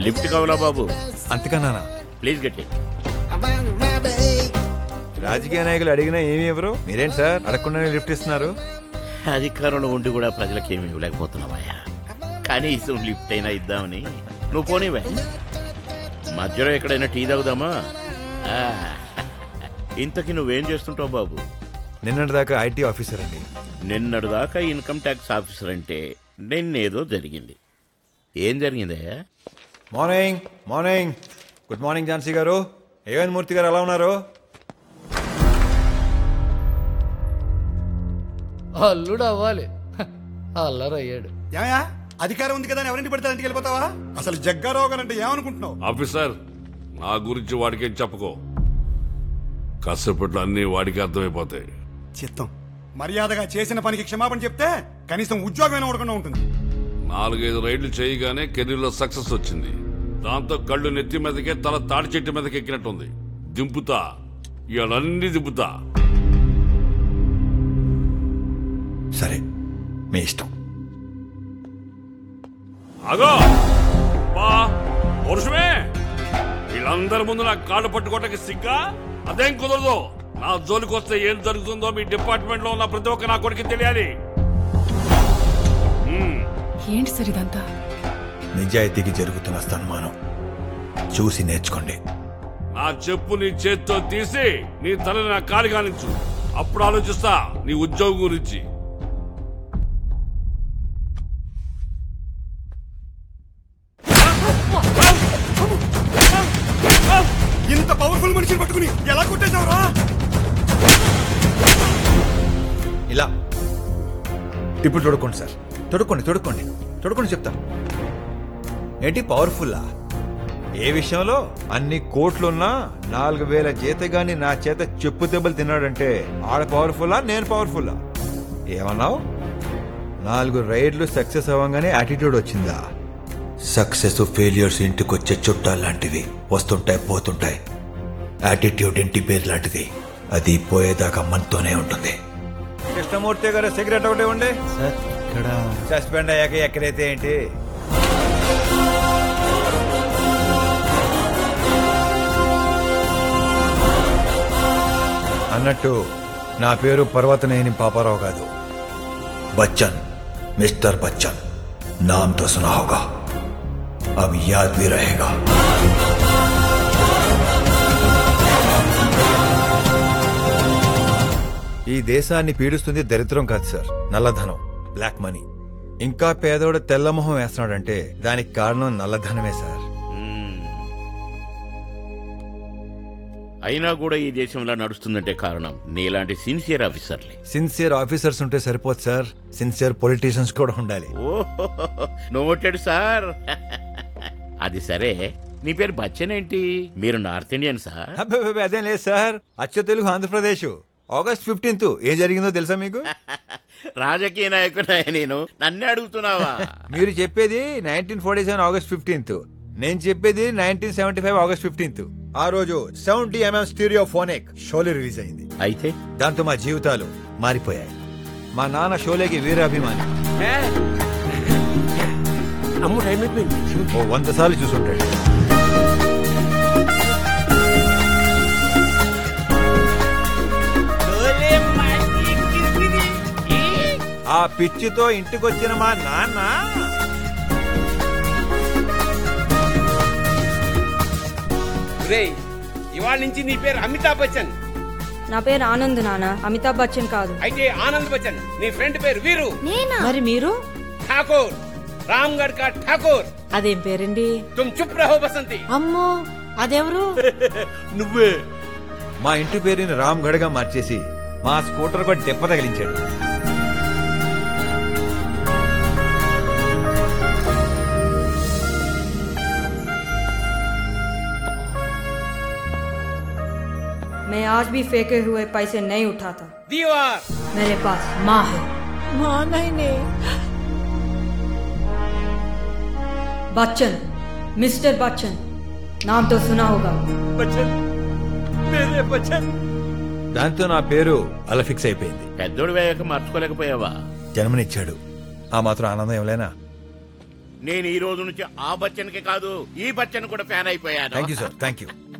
Lift కావాలా బాబు అంతకన్నానా please గట్టి రాజకీయ నాయకులు అడిగినా ఏమి ఇవ్వరు మీరేంటి సార్ అడగకుండానే లిఫ్ట్ ఇస్తున్నారు అధికారంలో ఉండి కూడా ప్రజలకు ఏమి ఇవ్వలేకపోతున్నావయ్యా కనీసం లిఫ్ట్ అయినా ఇద్దామని నువ్వు పోనీవే మధ్యలో ఎక్కడైనా టీ తాగుదామా ఆ, ఇంతకీ నువ్వేం చేస్తుంటావు బాబు నిన్నటి దాకా ఐటీ ఆఫీసర్ అండి నిన్నటి దాకా ఇన్కమ్ ట్యాక్స్ ఆఫీసర్ అంటే నిన్నేదో జరిగింది ఏం జరిగిందయ్యా morning morning good morning Jhansi garu ఏవన్ మూర్తి గారు ఎలా ఉన్నారు అల్లుడు అవ్వాలి హ, అల్లరయ్యాడు ఏమయ్యా అధికారం ఉంది కదా అని ఎవరింటి పడితే ఇంటికి వెళ్ళిపోతావా అసలు జగ్గారావు గారు అంటే ఏమనుకుంటున్నావు ఆఫీసర్ నా గురించి వాడికేం చెప్పుకో కాసేపట్లో అన్ని వాడికి అర్థమైపోతాయి చిత్తం మర్యాదగా చేసిన పనికి క్షమాపణ చెప్తే కనీసం ఉద్యోగమైనా ఉండకుండా ఉంటుంది నాలుగైదు రైళ్లు చేయగానే కెరీర్లో సక్సెస్ వచ్చింది దాంతో కళ్ళు నెత్తి మీదకే తల తాడి చెట్టు మీదకి ఎక్కినట్టుంది దింపుతా ఇవన్నీ దింపుతా సరే మీ ఇష్టం అగో బా పురుషమే వీళ్ళందరి ముందు నా కాళ్ళు పట్టుకోవటానికి సిగ్గా అదేం కుదరదు నా జోలికి వస్తే ఏం జరుగుతుందో మీ డిపార్ట్మెంట్ లో ఉన్న ప్రతి ఒక్క నా కొడుకు తెలియాలి ఏంటి సార్ ఇదంతా నిజాయితీకి జరుగుతున్న సన్మానం చూసి నేర్చుకోండి నా చెప్పు నీ చేత్తో తీసి నీ తలని నా కాలి కానించు అప్పుడు ఆలోచిస్తా నీ ఉద్యోగం గురించి ఇంత పవర్ఫుల్ మనిషిని పట్టుకుని ఎలా కొట్టేశావురా ఇలా ఇప్పుడు తొడుక్కోండి సార్ తొడుక్కోండి తొడుక్కోండి తొడుక్కోండి చెప్తా ఏంటి పవర్ఫుల్లా ఏ విషయంలో అన్ని కోట్లున్నా నాలుగు వేల జీతగాని నా చేత చెప్పు దెబ్బలు తిన్నాడంటే ఆడ పవర్ఫుల్లా నేను పవర్ఫుల్లా ఏమన్నావు నాలుగు రైడ్లు సక్సెస్ అవ్వగానే యాటిట్యూడ్ వచ్చిందా సక్సెస్ ఫెయిలియర్స్ ఇంటికొచ్చే చుట్టాలు లాంటివి వస్తుంటాయి పోతుంటాయి యాటిట్యూడ్ ఇంటి పేరు లాంటిది అది పోయేదాకా మనతోనే ఉంటుంది కృష్ణమూర్తి గారు సిగరెట్ ఒకటి ఉండే సార్ ఇక్కడ సస్పెండ్ అయ్యాక ఎక్కడైతే ఏంటి అన్నట్టు నా పేరు పర్వతనేని పాపారావు కాదు బచ్చన్ మిస్టర్ బచ్చన్ నామ్ తో సునా హోగా अब याद भी रहेगा ఈ దేశాన్ని పీడిస్తుంది దరిద్రం కాదు సార్ నల్లధనం బ్లాక్ మనీ ఇంకా పేదోడు తెల్లమొహం వేస్తున్నాడంటే దానికి కారణం నల్లధనమే సార్ మ్మ్. అయినా కూడా ఈ దేశంలో నడుస్తుందంటే కారణం నీలాంటి సిన్సియర్ ఆఫీసర్లే సిన్సియర్ ఆఫీసర్స్ ఉంటే సరిపోదు సార్ సిన్సియర్ పొలిటీషియన్స్ కూడా ఉండాలి ఓ నోటెడ్ సార్ అది సరే నీ పేరు బచ్చన్ ఏంటి మీరు నార్త్ ఇండియన్ సార్ అబ్బబ్బబ్బ, అదేం లేదు సార్ అచ్చ తెలుగు ఆంధ్రప్రదేశ్ ఆగస్ట్ ఫిఫ్టీన్త్ ఏం జరిగిందో తెలుసా మీకు రాజకీయ నాయకుడా నేను నన్నే అడుగుతున్నావా మీరు చెప్పేది nineteen forty seven August fifteenth నేను చెప్పేది nineteen seventy five August fifteenth ఆ రోజు seventy MM stereophonic Sholay release అయింది అయితే దాంతో మా జీవితాలు మారిపోయాయి మా నాన్న షోలేకి వీరాభిమాని అమ్ము టైం అయిపోయింది ఓ వంద సార్లు చూసుంటాడు ఆ పిచ్చితో ఇంటికొచ్చిన మా నాన్న రేయ్ ఇవాళ నుంచి నీ పేరు అమితాబ్ బచ్చన్ నా పేరు ఆనంద్ నాన్న అమితాబ్ బచ్చన్ కాదు అయితే ఆనంద్ బచ్చన్ నీ ఫ్రెండ్ పేరు వీరు మరి మీరు ఠాకూర్ రామ్గఢ్ కా ఠాకూర్ అదేం పేరండి తుమ్ చుప్ రహో బసంతి అమ్మో అదెవరు నువ్వే మా ఇంటి పేరుని రామ్ గఢగా మార్చేసి మా స్కూటర్ కూడా దెబ్బ తగిలించాడు मैं आज भी फेंके हुए पैसे नहीं उठाता దీవార్ मेरे पास माँ है माँ नहीं नहीं बच्चन मिस्टर बच्चन नाम तो सुना होगा దాంతో నా పేరు అలా ఫిక్స్ అయిపోయింది పెద్దోడు వేయక మార్చుకోలేకపోయావా జన్మనిచ్చాడు ఆ మాత్రం ఆనందం ఎవలేనా నేను ఈ రోజు నుంచి ఆ బచ్చన్కి కాదు ఈ బచ్చన్ కూడా ఫ్యాన్ అయిపోయాను thank you sir thank you